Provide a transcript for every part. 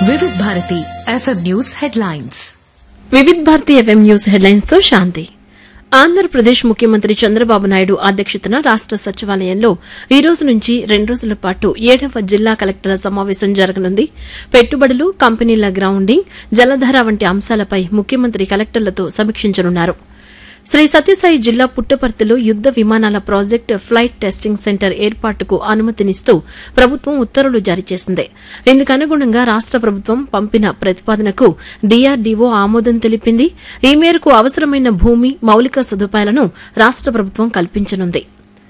వివిధ Bharati FM news headlines Vividh Bharati FM news headlines తో శాంతి ఆంధ్రప్రదేశ్ ముఖ్యమంత్రి చంద్రబాబు నాయుడు అధ్యక్షతన రాష్ట సచివాలయంలో ఈ రోజు నుంచి రెండు రోజుల పాటు ఏడవ జిల్లా కలెక్టర్ల సమావేశం జరగనుంది పెట్టుబడులు కంపెనీల గ్రౌండింగ్ జలధార వంటి అంశాలపై ముఖ్యమంత్రి కలెక్టర్లతో సమీక్షించనున్నారు శ్రీ సత్యసాయి జిల్లా పుట్టపర్తిలో యుద్ద విమానాల ప్రాజెక్టు ఫ్లైట్ టెస్టింగ్ సెంటర్ ఏర్పాటుకు అనుమతినిస్తూ ప్రభుత్వం ఉత్తర్వులు జారీ చేసింది ఇందుకు అనుగుణంగా రాష్ట ప్రభుత్వం పంపిన ప్రతిపాదనకు డీఆర్డీఓ ఆమోదం తెలిపింది ఈ మేరకు అవసరమైన భూమి మౌలిక సదుపాయాలను రాష్ట ప్రభుత్వం కల్పించనుంది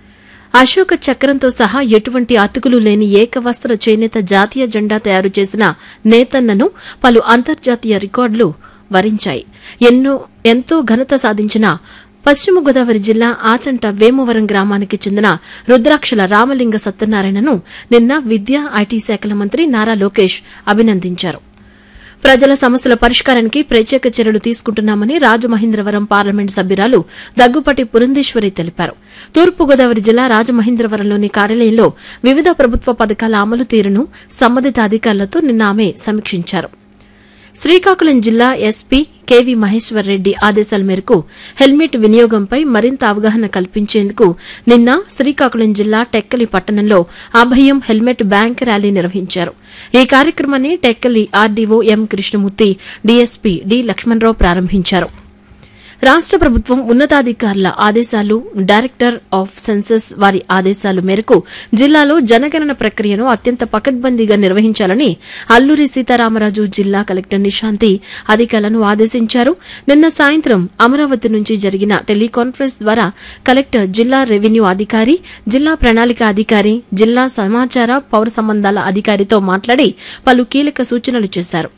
అశోక చక్రంతో సహా ఎటువంటి అతుకులు లేని ఏకవస్త్ర చేనేత జాతీయ జెండా తయారు చేసిన నేతన్నను పలు అంతర్జాతీయ రికార్డులు వరించాయి ఎన్నో ఎంతో ఘనత సాధించిన పశ్చిమ గోదావరి జిల్లా ఆచంట వేమవరం గ్రామానికి చెందిన రుద్రాక్షల రామలింగ సత్యనారాయణను నిన్న విద్యా ఐటీ శాఖల మంత్రి నారా లోకేష్ అభినందించారు ప్రజల సమస్యల పరిష్కారానికి ప్రత్యేక చర్యలు తీసుకుంటున్నామని రాజమహేంద్రవరం పార్లమెంట్ సభ్యురాలు దగ్గుపాటి పురంధేశ్వరి తెలిపారు తూర్పుగోదావరి జిల్లా రాజమహేంద్రవరంలోని కార్యాలయంలో వివిధ ప్రభుత్వ పథకాల అమలు తీరును సంబంధిత అధికారులతో నిన్న ఆమె సమీక్షించారు శ్రీకాకుళం జిల్లా ఎస్పీ కెవి మహేశ్వర్ రెడ్డి ఆదేశాల మేరకు హెల్మెట్ వినియోగంపై మరింత అవగాహన కల్పించేందుకు నిన్న శ్రీకాకుళం జిల్లా టెక్కలి పట్టణంలో అభయం హెల్మెట్ బ్యాంక్ ర్యాలీ నిర్వహించారు ఈ కార్యక్రమాన్ని Tekkali RDO M Krishnamurthy DSP D Lakshmana Rao ప్రారంభించారు రాష్ట ప్రభుత్వం ఉన్నతాధికారుల ఆదేశాలు డైరెక్టర్ ఆఫ్ సెన్సస్ వారి ఆదేశాల మేరకు జిల్లాలో జనగణన ప్రక్రియను అత్యంత పకడ్బందీగా నిర్వహించాలని అల్లూరి సీతారామరాజు జిల్లా కలెక్టర్ నిశాంతి అధికారులను ఆదేశించారు నిన్న సాయంత్రం అమరావతి నుంచి జరిగిన టెలికాన్ఫరెన్స్ ద్వారా కలెక్టర్ జిల్లా రెవెన్యూ అధికారి జిల్లా ప్రణాళిక అధికారి జిల్లా సమాచార పౌర సంబంధాల అధికారితో మాట్లాడి పలు కీలక సూచనలు చేశారు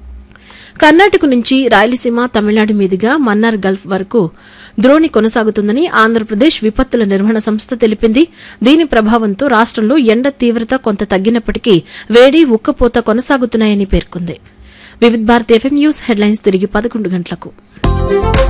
కర్ణాటక నుంచి రాయలసీమ తమిళనాడు మీదుగా మన్నార్ గల్ఫ్ వరకు ద్రోణి కొనసాగుతుందని ఆంధ్రప్రదేశ్ విపత్తుల నిర్వహణ సంస్థ తెలిపింది దీని ప్రభావంతో రాష్టంలో ఎండ తీవ్రత కొంత తగ్గినప్పటికీ వేడి ఉక్కపోత కొనసాగుతున్నాయని పేర్కొంది వివిధ భారతి ఎఫ్ఎం న్యూస్ హెడ్లైన్స్ తిరిగి పదకొండు గంటలకు